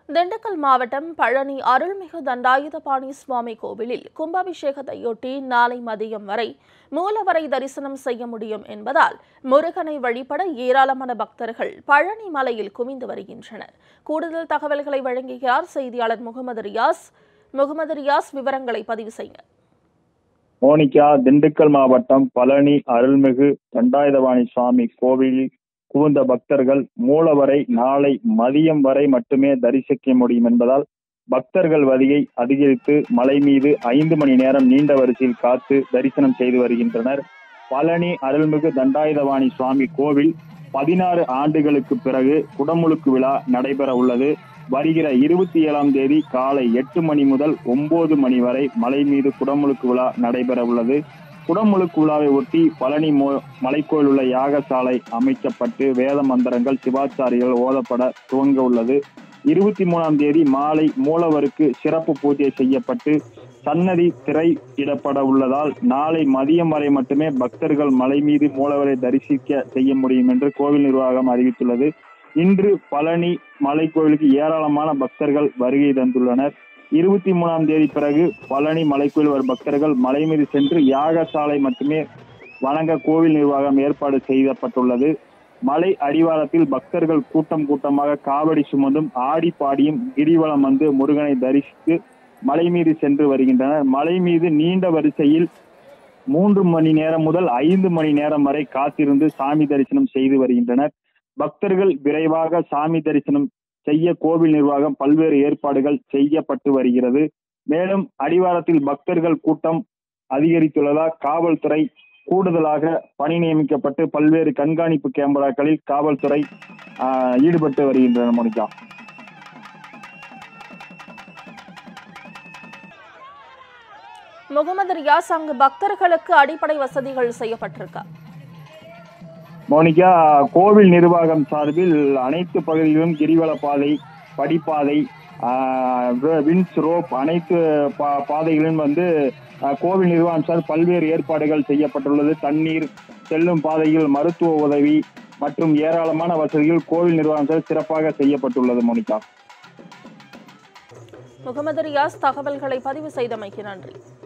திண்டுக்கல் மாவட்டம் பழனி அருள்மிகு தண்டாயுதபாணி சுவாமி கோவிலில் கும்பாபிஷேகத்தையொட்டி நாளை மதியம் வரை மூலவரை தரிசனம் செய்ய முடியும் என்பதால் முருகனை வழிபட ஏராளமான பக்தர்கள் பழனி மலையில் குவிந்து வருகின்றனர் கூடுதல் தகவல்களை வழங்குகிறார் செய்தியாளர் முகமது ரியாஸ் முகமது ரியாஸ் விவரங்களை பதிவு செய்யுங்க மோனிகா திண்டுக்கல் மாவட்டம் பழனி அருள்மிகு தண்டாயுதபாணி சுவாமி கோவிலில் குவிந்த பக்தர்கள் மூலவரை நாளை மதியம் வரை மட்டுமே தரிசிக்க முடியும் என்பதால் பக்தர்கள் வருகை அதிகரித்து மலை மீது ஐந்து மணி நேரம் நீண்ட வரிசையில் காத்து தரிசனம் செய்து வருகின்றனர் பழனி அருள்மிகு தண்டாயுதபாணி சுவாமி கோவில் பதினாறு ஆண்டுகளுக்கு பிறகு குடமுழுக்கு விழா நடைபெற உள்ளது வருகிற இருபத்தி ஏழாம் தேதி காலை எட்டு மணி முதல் ஒன்பது மணி வரை மலை மீது குடமுழுக்கு விழா நடைபெற உள்ளது குடமுழுக்கு விழாவை ஒட்டி பழனி மோ மலைக்கோயில் உள்ள யாகசாலை அமைக்கப்பட்டு வேத மந்திரங்கள் சிவாச்சாரிகள் ஓதப்பட துவங்க உள்ளது இருபத்தி மூணாம் தேதி மாலை மூலவருக்கு சிறப்பு பூஜை செய்யப்பட்டு சன்னதி திரை இடப்பட உள்ளதால் நாளை மதியம் வரை மட்டுமே பக்தர்கள் மலை மீது மூலவரை தரிசிக்க செய்ய முடியும் என்று கோவில் நிர்வாகம் அறிவித்துள்ளது இன்று பழனி மலை கோவிலுக்கு ஏராளமான பக்தர்கள் வருகை தந்துள்ளனர் இருபத்தி மூணாம் தேதி பிறகு பழனி மலைக்கோயில் வரும் பக்தர்கள் மலை மீது சென்று யாகசாலை மட்டுமே வணங்க கோவில் நிர்வாகம் ஏற்பாடு செய்யப்பட்டுள்ளது மலை அடிவாரத்தில் பக்தர்கள் கூட்டம் கூட்டமாக காவடி சுமந்தும் ஆடி பாடியும் கிரிவலம் வந்து முருகனை தரிசித்து மலை மீது சென்று வருகின்றனர் மலை மீது நீண்ட வரிசையில் மூன்று மணி நேரம் முதல் ஐந்து மணி நேரம் வரை காத்திருந்து சாமி தரிசனம் செய்து வருகின்றனர் பக்தர்கள் விரைவாக சாமி தரிசனம் செய்ய கோவில் நிர்வாகம் பல்வேறு ஏற்பாடுகள் செய்யப்பட்டு வருகிறது மேலும் அடிவாரத்தில் பக்தர்கள் கூட்டம் அதிகரித்துள்ளதால் காவல்துறை கூடுதலாக பணி நியமிக்கப்பட்டு பல்வேறு கண்காணிப்பு கேமராக்களில் காவல்துறை ஆஹ், ஈடுபட்டு வருகின்றனர் மோனிகா முகமது ரியாஸ் அங்கு பக்தர்களுக்கு அடிப்படை வசதிகள் செய்யப்பட்டிருக்கா மோனிகா கோவில் நிர்வாகம் சார்பில் அனைத்து பகுதிகளிலும் கிரிவல பாதை படிப்பாதை ஆஹ், வி- வின்ஸ் ரோப் அனைத்து பா- பாதைகளிலும் வந்து ஆஹ், கோவில் நிர்வாகம் சார் பல்வேறு ஏற்பாடுகள் செய்யப்பட்டுள்ளது தண்ணீர் செல்லும் பாதையில் மருத்துவ உதவி மற்றும் ஏராளமான வசதிகள் கோவில் நிர்வாகம் சார் சிறப்பாக செய்யப்பட்டுள்ளது மோனிகா முகமது ரியாஸ் தகவல்களை பதிவு செய்தமைக்கு நன்றி